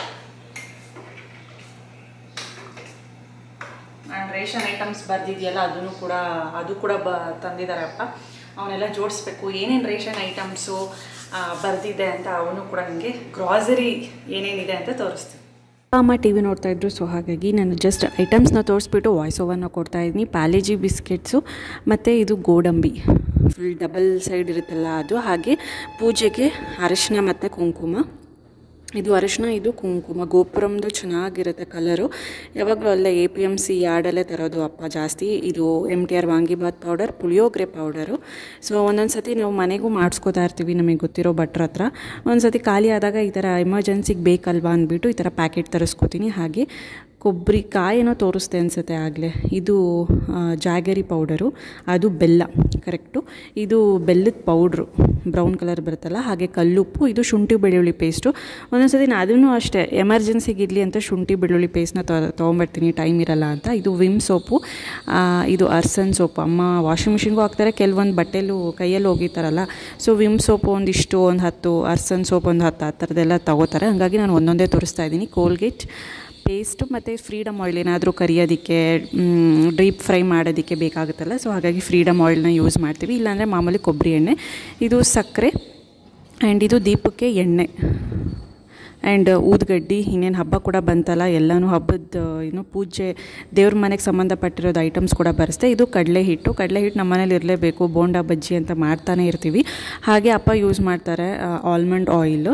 B: ಆ್ಯಂಡ್ ರೇಷನ್ ಐಟಮ್ಸ್ ಬರ್ದಿದೆಯಲ್ಲ ಅದನ್ನು ಕೂಡ ಅದು ಕೂಡ ಬ ತಂದಿದ್ದಾರಪ್ಪ ಅವನ್ನೆಲ್ಲ ಜೋಡಿಸ್ಬೇಕು ಏನೇನು ರೇಷನ್ ಐಟಮ್ಸು ಬರ್ದಿದೆ ಅಂತ ಅವನು ಕೂಡ ನನಗೆ ಗ್ರಾಸರಿ ಏನೇನಿದೆ ಅಂತ ತೋರಿಸ್ತೀನಿ
A: ಅಮ್ಮ ಟಿ ವಿ ನೋಡ್ತಾ ಇದ್ರು ಸೊ ಹಾಗಾಗಿ ನಾನು ಜಸ್ಟ್ ಐಟಮ್ಸ್ನ ತೋರಿಸ್ಬಿಟ್ಟು ವಾಯ್ಸ್ ಓವರ್ನ ಕೊಡ್ತಾ ಇದ್ದೀನಿ ಪ್ಯಾಲೇಜಿ ಬಿಸ್ಕೆಟ್ಸು ಮತ್ತು ಇದು ಗೋಡಂಬಿ ಫುಲ್ ಡಬಲ್ ಸೈಡ್ ಇರುತ್ತಲ್ಲ ಅದು ಹಾಗೆ ಪೂಜೆಗೆ ಅರಶಿನ ಮತ್ತು ಕುಂಕುಮ ಇದು ಅರಶಿನ ಇದು ಕುಂಕುಮ ಗೋಪುರಮ್ದು ಚೆನ್ನಾಗಿರುತ್ತೆ ಕಲರು ಯಾವಾಗಲೂ ಅಲ್ಲೇ ಎ ಪಿ ಎಮ್ ಸಿ ಯಾರ್ಡಲ್ಲೇ ತರೋದು ಅಪ್ಪ ಜಾಸ್ತಿ ಇದು M T R vangibath powder puliyogare powder so ಒಂದೊಂದು ಸತಿ ನಾವು ಮನೆಗೂ ಮಾಡಿಸ್ಕೋತಾ ಇರ್ತೀವಿ ನಮಗೆ ಗೊತ್ತಿರೋ ಭಟ್ರ ಹತ್ರ ಒಂದು ಸತಿ ಖಾಲಿ ಆದಾಗ ಈ ಥರ ಎಮರ್ಜೆನ್ಸಿಗೆ ಬೇಕಲ್ವಾ ಅಂದ್ಬಿಟ್ಟು ಈ ಥರ ಪ್ಯಾಕೆಟ್ ತರಿಸ್ಕೋತೀನಿ ಹಾಗೆ ಕೊಬ್ಬರಿ ಕಾಯೇನೋ ತೋರಿಸ್ದೆ ಅನಿಸುತ್ತೆ ಆಗಲೇ ಇದು ಆ, ಜಾಗರಿ ಪೌಡರು ಅದು ಬೆಲ್ಲ ಕರೆಕ್ಟು ಇದು ಬೆಲ್ಲದ ಪೌಡ್ರು ಬ್ರೌನ್ ಕಲರ್ ಬರುತ್ತಲ್ಲ ಹಾಗೆ ಕಲ್ಲುಪ್ಪು ಇದು ಶುಂಠಿ ಬೆಳ್ಳುಳ್ಳಿ ಪೇಸ್ಟು ಒಂದೊಂದು ಸತಿ ನಾನು ಅದನ್ನು ಅಷ್ಟೇ ಎಮರ್ಜೆನ್ಸಿಗೆ ಇರಲಿ ಅಂತ ಶುಂಠಿ ಬೆಳ್ಳುಳ್ಳಿ ಪೇಸ್ಟ್ನ ತೊಗೊಂಬರ್ತೀನಿ ಟೈಮ್ ಇರಲ್ಲ ಅಂತ ಇದು ವಿಮ್ ಸೋಪು ಆ, ಇದು ಅರ್ಸನ್ ಸೋಪು ಅಮ್ಮ ವಾಷಿಂಗ್ ಮಿಷಿನ್ಗೂ ಹಾಕ್ತಾರೆ ಕೆಲವೊಂದು ಬಟ್ಟೆಲು ಕೈಯಲ್ಲಿ ಹೋಗಿರ್ತಾರಲ್ಲ ಸೊ ವಿಮ್ ಸೋಪು ಒಂದಿಷ್ಟು ಒಂದು ಹತ್ತು ಅರ್ಸನ್ ಸೋಪ್ ಒಂದು ಹತ್ತು ಆ ಥರದ್ದೆಲ್ಲ ತಗೋತಾರೆ ಹಾಗಾಗಿ ನಾನು ಒಂದೊಂದೇ ತೋರಿಸ್ತಾ ಇದ್ದೀನಿ ಕೋಲ್ಗೇಟ್ ಪೇಸ್ಟು ಮತ್ತು ಫ್ರೀಡಮ್ ಆಯಿಲ್ ಏನಾದರೂ ಕರಿಯೋದಕ್ಕೆ ಡೀಪ್ ಫ್ರೈ ಮಾಡೋದಕ್ಕೆ ಬೇಕಾಗುತ್ತಲ್ಲ ಸೊ ಹಾಗಾಗಿ ಫ್ರೀಡಮ್ ಆಯಿಲ್ನ ಯೂಸ್ ಮಾಡ್ತೀವಿ ಇಲ್ಲಾಂದರೆ ಮಾಮೂಲಿ ಕೊಬ್ಬರಿ ಎಣ್ಣೆ ಇದು ಸಕ್ಕರೆ ಆ್ಯಂಡ್ ಇದು ದೀಪಕ್ಕೆ ಎಣ್ಣೆ ಆ್ಯಂಡ್ ಊದ್ಗಡ್ಡಿ ಇನ್ನೇನು ಹಬ್ಬ ಕೂಡ ಬಂತಲ್ಲ ಎಲ್ಲನೂ ಹಬ್ಬದ ಏನು ಪೂಜೆ ದೇವ್ರ ಮನೆಗೆ ಸಂಬಂಧಪಟ್ಟಿರೋದು ಐಟಮ್ಸ್ ಕೂಡ ಬರೆಸ್ತೆ ಇದು ಕಡಲೆ ಹಿಟ್ಟು ಕಡಲೆ ಹಿಟ್ಟು ನಮ್ಮ ಮನೇಲಿ ಇರಲೇಬೇಕು ಬೋಂಡಾ ಬಜ್ಜಿ ಅಂತ ಮಾಡ್ತಾನೆ ಇರ್ತೀವಿ ಹಾಗೆ ಅಪ್ಪ ಯೂಸ್ ಮಾಡ್ತಾರೆ ಆಲ್ಮಂಡ್ ಆಯಿಲು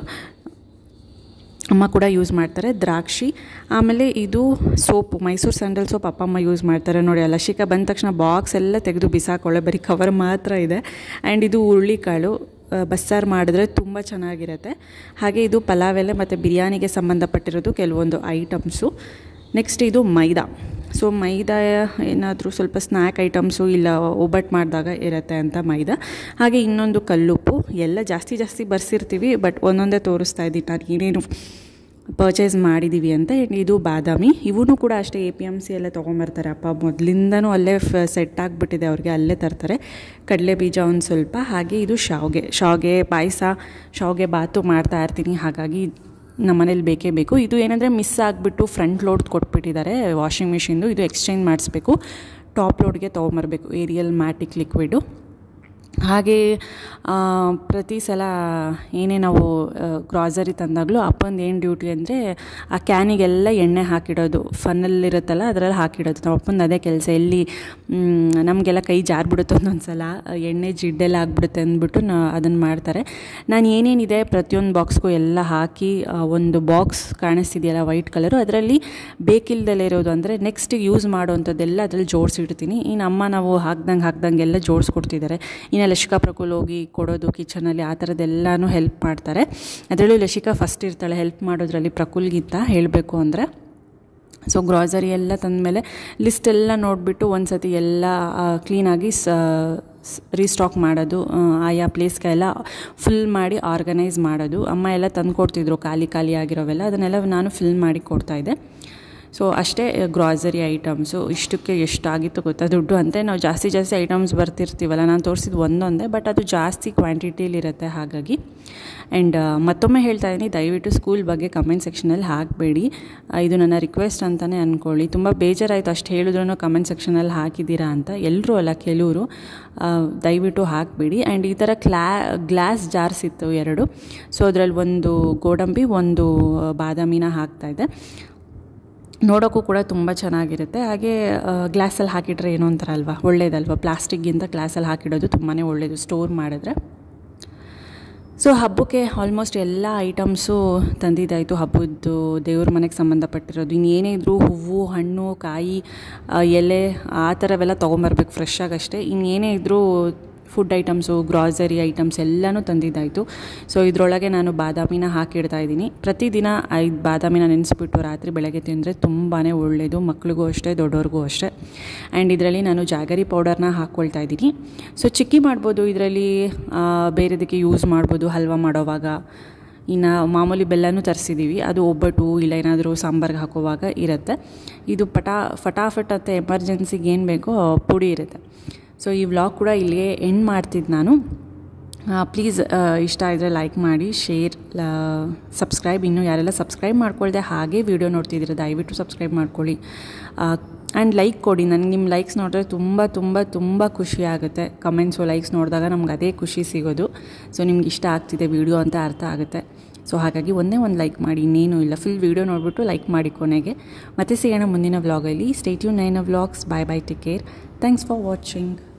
A: ಅಮ್ಮ ಕೂಡ ಯೂಸ್ ಮಾಡ್ತಾರೆ ದ್ರಾಕ್ಷಿ ಆಮೇಲೆ ಇದು ಸೋಪು ಮೈಸೂರು ಸ್ಯಾಂಡಲ್ ಸೋಪ್ ಅಪ್ಪ ಅಮ್ಮ ಯೂಸ್ ಮಾಡ್ತಾರೆ ನೋಡಿ ಲಶಿಕಾ ಬಂದ ತಕ್ಷಣ ಬಾಕ್ಸ್ ಎಲ್ಲ ತೆಗೆದು ಬಿಸಾಕೊಳ್ಳೆ ಬರೀ ಕವರ್ ಮಾತ್ರ ಇದೆ ಆ್ಯಂಡ್ ಇದು ಹುರುಳಿಕಾಳು ಆ, ಬಸ್ಸಾರು ಮಾಡಿದ್ರೆ ತುಂಬ ಚೆನ್ನಾಗಿರುತ್ತೆ ಹಾಗೆ ಇದು ಪಲಾವ್ ಎಲೆ ಮತ್ತು ಬಿರಿಯಾನಿಗೆ ಸಂಬಂಧಪಟ್ಟಿರೋದು ಕೆಲವೊಂದು ಐಟಮ್ಸು ನೆಕ್ಸ್ಟ್ ಇದು ಮೈದಾ ಸೊ ಮೈದಾ ಏನಾದರೂ ಸ್ವಲ್ಪ ಸ್ನ್ಯಾಕ್ ಐಟಮ್ಸು ಇಲ್ಲ ಒಬ್ಬಟ್ಟು ಮಾಡಿದಾಗ ಇರುತ್ತೆ ಅಂತ ಮೈದಾ ಹಾಗೆ ಇನ್ನೊಂದು ಕಲ್ಲುಪ್ಪು ಎಲ್ಲ ಜಾಸ್ತಿ ಜಾಸ್ತಿ ಬರ್ಸಿರ್ತೀವಿ ಬಟ್ ಒಂದೊಂದೇ ತೋರಿಸ್ತಾ ಇದ್ದೀನಿ ನಾನು ಏನೇನು
B: ಪರ್ಚೇಸ್ ಮಾಡಿದ್ದೀವಿ ಅಂತ ಇದು ಬಾದಾಮಿ ಇವೂ ಕೂಡ ಅಷ್ಟೇ ಎ ಪಿ ಎಮ್ ಸಿ ಎಲ್ಲ ತೊಗೊಂಬರ್ತಾರೆ ಅಪ್ಪ ಮೊದಲಿಂದನೂ ಅಲ್ಲೇ ಫ ಸೆಟ್ ಆಗಿಬಿಟ್ಟಿದೆ ಅವ್ರಿಗೆ ಅಲ್ಲೇ ತರ್ತಾರೆ ಕಡಲೆ ಬೀಜ ಒಂದು ಸ್ವಲ್ಪ ಹಾಗೆ ಇದು ಶಾವ್ಗೆ ಶಾವ್ಗೆ ಪಾಯಸ ಶಾವ್ಗೆ ಬಾತು ಮಾಡ್ತಾ ಇರ್ತೀನಿ ಹಾಗಾಗಿ ನಮ್ಮ ಮನೇಲಿ ಬೇಕೇ ಬೇಕು ಇದು ಏನಂದರೆ ಮಿಸ್ ಆಗಿಬಿಟ್ಟು ಫ್ರಂಟ್ ಲೋಡ್ ಕೊಟ್ಬಿಟ್ಟಿದ್ದಾರೆ ವಾಷಿಂಗ್ ಮಿಷಿನ್ದು ಇದು ಎಕ್ಸ್ಚೇಂಜ್ ಮಾಡಿಸ್ಬೇಕು ಟಾಪ್ ಲೋಡ್ಗೆ ತೊಗೊಂಬರ್ಬೇಕು ಏರಿಯಲ್ ಮ್ಯಾಟಿಕ್ ಲಿಕ್ವಿಡು ಹಾಗೆ ಆ, ಪ್ರತಿ ಸಲ ಏನೇ ನಾವು ಗ್ರಾಸರಿ ತಂದಾಗಲೂ ಅಪ್ಪಂದು ಏನು ಡ್ಯೂಟಿ ಅಂದರೆ ಆ ಕ್ಯಾನಿಗೆಲ್ಲ ಎಣ್ಣೆ ಹಾಕಿಡೋದು ಫನ್ನಲ್ಲಿರುತ್ತಲ್ಲ ಅದರಲ್ಲಿ ಹಾಕಿಡೋದು ನಮ್ಮ ಅಪ್ಪಂದು ಅದೇ ಕೆಲಸ ಎಲ್ಲಿ ಮ್, ನಮಗೆಲ್ಲ ಕೈ ಜಾರ್ಬಿಡುತ್ತೆ ಒಂದೊಂದು ಸಲ ಎಣ್ಣೆ ಜಿಡ್ಡೆಲ್ಲ ಆಗಿಬಿಡುತ್ತೆ ಅಂದ್ಬಿಟ್ಟು ನಾ ಅದನ್ನು ಮಾಡ್ತಾರೆ ನಾನು ಏನೇನಿದೆ ಪ್ರತಿಯೊಂದು ಬಾಕ್ಸ್ಗೂ ಎಲ್ಲ ಹಾಕಿ ಆ, ಒಂದು ಬಾಕ್ಸ್ ಕಾಣಿಸ್ತಿದೆಯಲ್ಲ ವೈಟ್ ಕಲರು ಅದರಲ್ಲಿ ಬೇಕಿಲ್ದಲೇ ಇರೋದು ಅಂದರೆ ನೆಕ್ಸ್ಟ್ ಯೂಸ್ ಮಾಡೋವಂಥದ್ದೆಲ್ಲ ಅದರಲ್ಲಿ ಜೋಡಿಸಿಡ್ತೀನಿ ಇನ್ನು ಅಮ್ಮ ನಾವು ಹಾಕ್ದಂಗೆ ಹಾಕ್ದಂಗೆ ಎಲ್ಲ ಜೋಡಿಸ್ಕೊಡ್ತಿದ್ದಾರೆ ಇನ್ನು ಲಶಿಕಾ ಪ್ರಕುಲ್ ಹೋಗಿ ಕೊಡೋದು ಕಿಚನಲ್ಲಿ ಆ ಥರದ್ದೆಲ್ಲನೂ ಹೆಲ್ಪ್ ಮಾಡ್ತಾರೆ ಅದರಲ್ಲೂ ಲಶಿಕಾ ಫಸ್ಟ್ ಇರ್ತಾಳೆ ಹೆಲ್ಪ್ ಮಾಡೋದ್ರಲ್ಲಿ ಪ್ರಕುಲ್ಗಿಂತ ಹೇಳಬೇಕು ಅಂದರೆ ಸೊ ಗ್ರಾಸರಿ ಎಲ್ಲ ತಂದಮೇಲೆ ಲಿಸ್ಟ್ ಎಲ್ಲ ನೋಡಿಬಿಟ್ಟು ಒಂದು ಸತಿ ಎಲ್ಲ ಕ್ಲೀನಾಗಿ ಸ ರೀಸ್ಟಾಕ್ ಮಾಡೋದು ಆ, ಆಯಾ ಪ್ಲೇಸ್ಗೆಲ್ಲ ಫಿಲ್ ಮಾಡಿ ಆರ್ಗನೈಸ್ ಮಾಡೋದು ಅಮ್ಮ ಎಲ್ಲ ತಂದು ಕೊಡ್ತಿದ್ರು ಖಾಲಿ ಖಾಲಿ ಆಗಿರೋವೆಲ್ಲ ಅದನ್ನೆಲ್ಲ ನಾನು ಫಿಲ್ ಮಾಡಿ ಕೊಡ್ತಾಯಿದ್ದೆ ಸೊ ಅಷ್ಟೇ ಗ್ರಾಸರಿ ಐಟಮ್ಸು ಇಷ್ಟಕ್ಕೆ ಎಷ್ಟಾಗಿತ್ತು ಗೊತ್ತಾ ದುಡ್ಡು ಅಂತ ನಾವು ಜಾಸ್ತಿ ಜಾಸ್ತಿ ಐಟಮ್ಸ್ ಬರ್ತಿರ್ತೀವಲ್ಲ ನಾನು ತೋರಿಸಿದ್ದು ಒಂದೊಂದೇ ಬಟ್ ಅದು ಜಾಸ್ತಿ ಕ್ವಾಂಟಿಟಿಲಿರುತ್ತೆ ಹಾಗಾಗಿ ಆ್ಯಂಡ್ ಮತ್ತೊಮ್ಮೆ ಹೇಳ್ತಾ ಇದ್ದೀನಿ ದಯವಿಟ್ಟು ಸ್ಕೂಲ್ ಬಗ್ಗೆ ಕಮೆಂಟ್ ಸೆಕ್ಷನಲ್ಲಿ ಹಾಕಬೇಡಿ ಇದು ನನ್ನ ರಿಕ್ವೆಸ್ಟ್ ಅಂತಲೇ ಅಂದ್ಕೊಳ್ಳಿ ತುಂಬ ಬೇಜಾರಾಯಿತು ಅಷ್ಟು ಹೇಳಿದ್ರು ಕಮೆಂಟ್ ಸೆಕ್ಷನಲ್ಲಿ ಹಾಕಿದ್ದೀರಾ ಅಂತ ಎಲ್ಲರೂ ಅಲ್ಲ ಕೆಲವರು ಆ, ದಯವಿಟ್ಟು ಹಾಕಬೇಡಿ ಆ್ಯಂಡ್ ಈ ಥರ ಕ್ಲಾ ಗ್ಲಾಸ್ ಜಾರ್ಸ್ ಇತ್ತು ಎರಡು ಸೊ ಅದರಲ್ಲಿ ಒಂದು ಗೋಡಂಬಿ ಒಂದು ಬಾದಾಮಿನ ಹಾಕ್ತಾಯಿದ್ದೆ ನೋಡೋಕ್ಕೂ ಕೂಡ ತುಂಬ ಚೆನ್ನಾಗಿರುತ್ತೆ ಹಾಗೆ ಗ್ಲಾಸಲ್ಲಿ ಹಾಕಿಟ್ರೆ ಏನೋ ಒಂಥರ ಅಲ್ವಾ ಒಳ್ಳೇದಲ್ವಾ ಪ್ಲಾಸ್ಟಿಕ್ಗಿಂತ ಗ್ಲಾಸಲ್ಲಿ ಹಾಕಿಡೋದು ತುಂಬಾ ಒಳ್ಳೆಯದು ಸ್ಟೋರ್ ಮಾಡಿದ್ರೆ ಸೊ ಹಬ್ಬಕ್ಕೆ ಆಲ್ಮೋಸ್ಟ್ ಎಲ್ಲ ಐಟಮ್ಸು ತಂದಿದ್ದಾಯಿತು ಹಬ್ಬದ್ದು ದೇವ್ರ ಮನೆಗೆ ಸಂಬಂಧಪಟ್ಟಿರೋದು ಇನ್ನೇನೇ ಇದ್ದರೂ ಹೂವು ಹಣ್ಣು ಕಾಯಿ ಆ, ಎಲೆ ಆ ಥರವೆಲ್ಲ ತೊಗೊಂಬರ್ಬೇಕು ಫ್ರೆಶ್ ಆಗಷ್ಟೇ ಇನ್ನೇನೇ ಇದ್ದರೂ ಫುಡ್ ಐಟಮ್ಸು ಗ್ರಾಸರಿ ಐಟಮ್ಸ್ ಎಲ್ಲನೂ ತಂದಿದ್ದಾಯಿತು ಸೊ ಇದರೊಳಗೆ ನಾನು ಬಾದಾಮಿನ ಹಾಕಿಡ್ತಾ ಇದ್ದೀನಿ ಪ್ರತಿದಿನ ಐದು ಬಾದಾಮಿನ ನೆನೆಸ್ಬಿಟ್ಟು ರಾತ್ರಿ ಬೆಳಗ್ಗೆ ತಿಂದರೆ ತುಂಬಾ ಒಳ್ಳೆಯದು ಮಕ್ಳಿಗೂ ಅಷ್ಟೇ ದೊಡ್ಡವ್ರಿಗೂ ಅಷ್ಟೇ ಆ್ಯಂಡ್ ಇದರಲ್ಲಿ ನಾನು ಜಾಗರಿ ಪೌಡರ್ನ ಹಾಕ್ಕೊಳ್ತಾ ಇದ್ದೀನಿ ಸೊ ಚಿಕ್ಕಿ ಮಾಡ್ಬೋದು ಇದರಲ್ಲಿ ಬೇರೆದಕ್ಕೆ ಯೂಸ್ ಮಾಡ್ಬೋದು ಹಲ್ವಾ ಮಾಡೋವಾಗ ಇನ್ನು ಮಾಮೂಲಿ ಬೆಲ್ಲನೂ ತರಿಸಿದ್ದೀವಿ ಅದು ಒಬ್ಬಟ್ಟು ಇಲ್ಲ ಏನಾದರೂ ಸಾಂಬಾರ್ಗೆ ಹಾಕೋವಾಗ ಇರುತ್ತೆ ಇದು ಪಟಾ ಫಟಾಫಟ್ ಅಂತ ಎಮರ್ಜೆನ್ಸಿಗೆ ಏನು ಬೇಕೋ ಪುಡಿ ಇರುತ್ತೆ ಸೊ ಈ ವ್ಲಾಗ್ ಕೂಡ ಇಲ್ಲಿಗೆ ಎಂಡ್ ಮಾಡ್ತಿದ್ದು ನಾನು ಪ್ಲೀಸ್ ಇಷ್ಟ ಇದ್ದರೆ ಲೈಕ್ ಮಾಡಿ ಶೇರ್ ಸಬ್ಸ್ಕ್ರೈಬ್ ಇನ್ನೂ ಯಾರೆಲ್ಲ ಸಬ್ಸ್ಕ್ರೈಬ್ ಮಾಡ್ಕೊಳ್ದೆ ಹಾಗೆ ವೀಡಿಯೋ ನೋಡ್ತಿದ್ದೀರ ದಯವಿಟ್ಟು ಸಬ್ಸ್ಕ್ರೈಬ್ ಮಾಡ್ಕೊಳ್ಳಿ ಆ್ಯಂಡ್ ಲೈಕ್ ಕೊಡಿ ನನಗೆ ನಿಮ್ಮ ಲೈಕ್ಸ್ ನೋಡಿದ್ರೆ ತುಂಬ ತುಂಬ ತುಂಬ ಖುಷಿ ಆಗುತ್ತೆ ಕಮೆಂಟ್ಸು ಲೈಕ್ಸ್ ನೋಡಿದಾಗ ನಮ್ಗೆ ಅದೇ ಖುಷಿ ಸಿಗೋದು ಸೊ ನಿಮ್ಗೆ ಇಷ್ಟ ಆಗ್ತಿದೆ ವೀಡಿಯೋ ಅಂತ ಅರ್ಥ ಆಗುತ್ತೆ ಸೊ ಹಾಗಾಗಿ ಒಂದೇ ಒಂದು ಲೈಕ್ ಮಾಡಿ ಇನ್ನೇನು ಇಲ್ಲ ಫುಲ್ ವೀಡಿಯೋ ನೋಡಿಬಿಟ್ಟು ಲೈಕ್ ಮಾಡಿ ಕೊನೆಗೆ ಮತ್ತೆ ಸಿಗೋಣ ಮುಂದಿನ ವ್ಲಾಗಲ್ಲಿ ಸ್ಟೇಟ್ಯೂ nine vlogs bye bye take care thanks for watching